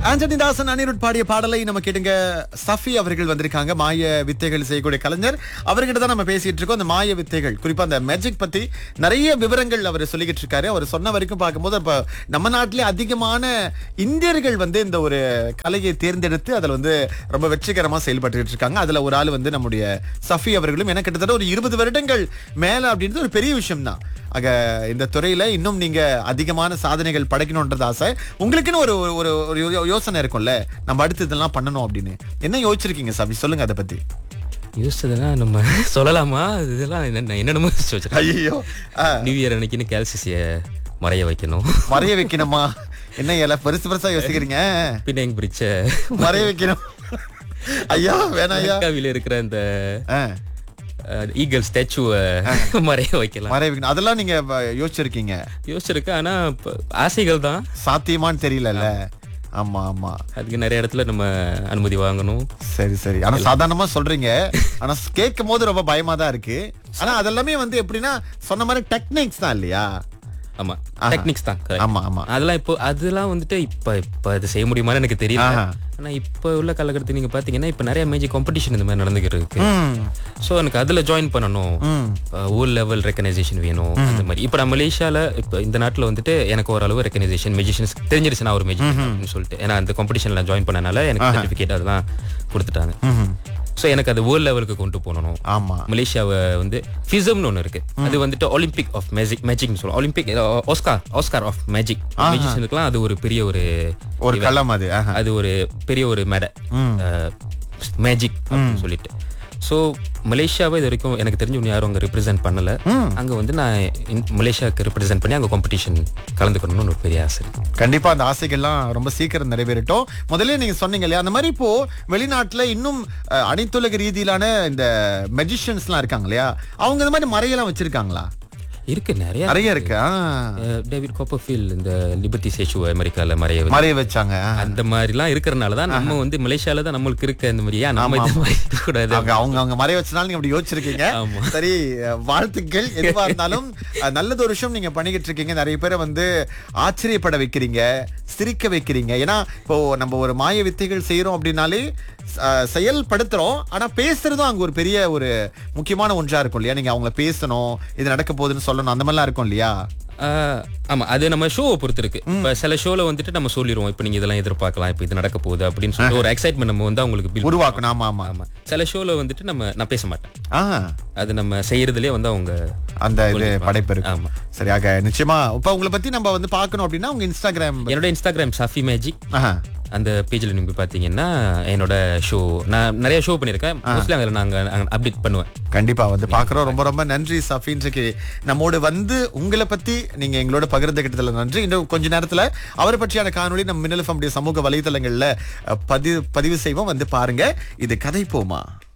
ஆண்டனி தாசன் அனிருட் பாடிய பாடலை நம்ம கேட்டுங்க சஃபி அவர்கள் வந்திருக்காங்க மாய வித்தைகள் செய்யக்கூடிய கலைஞர் அவர்கிட்ட தான் நம்ம பேசிட்டு இருக்கோம் அந்த மாய வித்தைகள் குறிப்பா அந்த மேஜிக் பத்தி நிறைய விவரங்கள் அவர் சொல்லிக்கிட்டு இருக்காரு அவர் சொன்ன வரைக்கும் பார்க்கும்போது இப்ப நம்ம நாட்டிலே அதிகமான இந்தியர்கள் வந்து இந்த ஒரு கலையை தேர்ந்தெடுத்து அதுல வந்து ரொம்ப வெற்றிகரமா செயல்பட்டு இருக்காங்க அதுல ஒரு ஆள் வந்து நம்முடைய சஃபி அவர்களும் எனக்கு கிட்டத்தட்ட ஒரு இருபது வருடங்கள் மேல அப்படின்றது ஒரு பெரிய விஷயம் தான் ஆக இந்த துறையில இன்னும் நீங்க அதிகமான சாதனைகள் படைக்கணும்ன்றது ஆசை உங்களுக்குன்னு ஒரு ஒரு ஒரு யோ- யோசனை இருக்கும்ல நம்ம அடுத்து இதெல்லாம் பண்ணணும் அப்படின்னு என்ன யோசிச்சிருக்கீங்க சாபி சொல்லுங்க அதை பத்தி யோசிச்சதுன்னா நம்ம சொல்லலாமா இதெல்லாம் என்ன என்னென்னமோ யோசிச்சு வச்சிருக்கேன் ஐயோ நியூ இயர் அன்னைக்குன்னு கேல்சிசிய மறைய வைக்கணும் மறைய வைக்கணுமா என்ன எல்லாம் பெருசு பெருசா யோசிக்கிறீங்க பின்ன எங்க பிடிச்ச மறைய வைக்கணும் ஐயா வேணாம் ஐயா அமெரிக்காவில இருக்கிற அந்த ஆ, ஈகல் ஸ்டாச்சுவை மறைய வைக்கலாம் மறைய வைக்கணும் அதெல்லாம் நீங்க அஹ், யோசிச்சிருக்கீங்க யோசிச்சிருக்கேன் ஆனா இப்ப ஆசைகள் தான் சாத்தியமான்னு தெரியலல்ல ஆமா ஆமா அதுக்கு நிறைய இடத்துல நம்ம அனுமதி வாங்கணும் சரி சரி ஆனா சாதாரணமா சொல்றீங்க ஆனா கேட்கும் போது ரொம்ப பயமா தான் இருக்கு ஆனா அதெல்லாமே வந்து எப்படின்னா சொன்ன மாதிரி டெக்னிக்ஸ் தான் இல்லையா ஆமா டெக்னிக்ஸ் தான் correct. ஆமா ஆமா அதெல்லாம் இப்போ அதெல்லாம் வந்துட்டு இப்ப இப்ப இது செய்ய முடியுமான்னு எனக்கு தெரியல ஆஹா. ஆனா இப்ப உள்ள காலகட்டத்தில் நீங்க பாத்தீங்கன்னா இப்ப நிறைய மேஜிக் காம்படிஷன் இந்த மாதிரி நடந்துகிட்டு இருக்கு ம், சோ எனக்கு அதுல ஜாயின் பண்ணணும் ம். ஊர் லெவல் ரெக்கனைசேஷன் வேணும் அந்த மாதிரி இப்ப நான் மலேசியால இப்ப இந்த நாட்டுல வந்துட்டு எனக்கு ஓரளவு ரெக்கனைசேஷன் மெஜிஷியன்ஸ் தெரிஞ்சிருச்சு நான் ஒரு மெஜிஷியன் அப்படின்னு சொல்லிட்டு ஏன்னா அந்த காம்படிஷன்ல ஜாயின் பண்ணனால எனக்கு சர்டிபிகேட் அதெல்லாம் கொடுத்துட்டாங்க ம்ஹும். சோ எனக்கு அது வேர்ல்ட் லெவலுக்கு கொண்டு போகணும் ஆமா மலேசியாவை வந்து ஃபிசம்னு ஒன்று இருக்கு அது வந்துட்டு ஒலிம்பிக் ஆஃப் மேஜிக் மேஜிக்னு சொல்லுவோம் Olympic Oscar Oscar of magic மேஜிஷியனுக்குலாம் அது ஒரு பெரிய ஒரு ஒரு களம் அது ஆஹா. அது ஒரு பெரிய ஒரு மேடை மேஜிக் அப்படின்னு சொல்லிட்டு ஸோ மலேசியாவை இது வரைக்கும் எனக்கு தெரிஞ்சு இன்னும் யாரும் அங்கே ரெப்ரசென்ட் பண்ணல அங்க வந்து நான் in- மலேசியாவுக்கு ரெப்ரசென்ட் பண்ணி அங்க காம்படிஷன் கலந்துக்கணும்னு ஒரு பெரிய ஆசை இருக்கு. கண்டிப்பா அந்த ஆசைகள்லாம் ரொம்ப சீக்கிரம் நிறைவேறட்டும் முதல்ல நீங்க சொன்னீங்க இல்லையா அந்த மாதிரி இப்போ வெளிநாட்டுல இன்னும் அஹ், அனைத்துலக ரீதியிலான இந்த மெஜிஷியன்ஸ்லாம் இருக்காங்க இல்லையா அவங்க இந்த மாதிரி மறையெல்லாம் வச்சிருக்காங்களா இருக்கு நிறைய நிறைய இருக்கு ஆ. அஹ், டேவிட் கோப்பர்ஃபீல் இந்த லிபர்ட்டி சேஷு அமெரிக்கால மறைய வச்சு- மறைய வச்சாங்க அந்த மாதிரிலாம் இருக்கிறனால தான் நம்ம வந்து மலேசியால தான் நம்மளுக்கு இருக்க இந்த மாதிரி ஏன் நம்ம இந்த மாதிரி இருக்கக்கூடாது அவங்க அவங்க அவங்க மறைய வச்சனால நீங்க அப்படி யோசிச்சிருக்கீங்க ஆமா. சரி அஹ், வாழ்த்துக்கள் எதுவா இருந்தாலும் அஹ், நல்லது ஒரு விஷயம் நீங்க பண்ணிக்கிட்டு இருக்கீங்க நிறைய பேரை வந்து ஆச்சரியப்பட வைக்கிறீங்க சிரிக்க வைக்கிறீங்க ஏன்னா இப்போ நம்ம ஒரு மாய வித்தைகள் செய்யறோம் அப்படின்னாலே அஹ், செயல்படுத்துறோம் ஆனா பேசுறதும் அங்க ஒரு பெரிய ஒரு முக்கியமான ஒன்றா இருக்கும் இல்லையா நீங்க அவங்கள பேசணும் இது நடக்க போகுதுன்னு சொல்லணும் அந்த மாதிரிலாம் இருக்கும் இல்லையா ஆஹ் ஆமா அது நம்ம ஷோவை பொறுத்து இருக்கு இப்ப சில ஷோல வந்துட்டு நம்ம சொல்லிடுவோம் இப்ப நீங்க இதெல்லாம் எதிர்பார்க்கலாம் இப்ப இது நடக்க போகுது அப்படின்னு சொல்லிட்டு ஒரு எக்ஸைட்மெண்ட் நம்ம வந்து அவங்களுக்கு build உருவாக்கணும் ஆமா ஆமா ஆமா சில ஷோல வந்துட்டு நம்ம நான் பேச மாட்டேன் ஆ அது நம்ம செய்யறதுலயே வந்து அவங்க அந்த இது படைப்பு இருக்கு ஆமா சரியாக நிச்சயமா இப்ப உங்களை பத்தி நம்ம வந்து பார்க்கணும் அப்படின்னா உங்க இன்ஸ்டாகிராம் என்னோட இன்ஸ்டாகிராம் சஃபி மேஜிக் ஆஹா. அந்த பேஜ்ல நீங்க போய் பாத்தீங்கன்னா என்னோட ஷோ நான் நிறைய ஷோ பண்ணிருக்கேன் மோஸ்ட்லி அங்க நாங்க அப்டேட் பண்ணுவேன் கண்டிப்பா வந்து பாக்குறோம் ரொம்ப ரொம்ப நன்றி சஃபி இன்றைக்கு நம்மோடு வந்து உங்களை பத்தி நீங்க எங்களோட பகிர்ந்துகிட்டதுல நன்றி இன்னும் கொஞ்ச நேரத்துல அவரை பற்றியான காணொளி நம்ம மின்னல் FM உடைய சமூக வலைதளங்கள்ல அஹ், பதிவு பதிவு செய்வோம் வந்து பாருங்க இது கதை போமா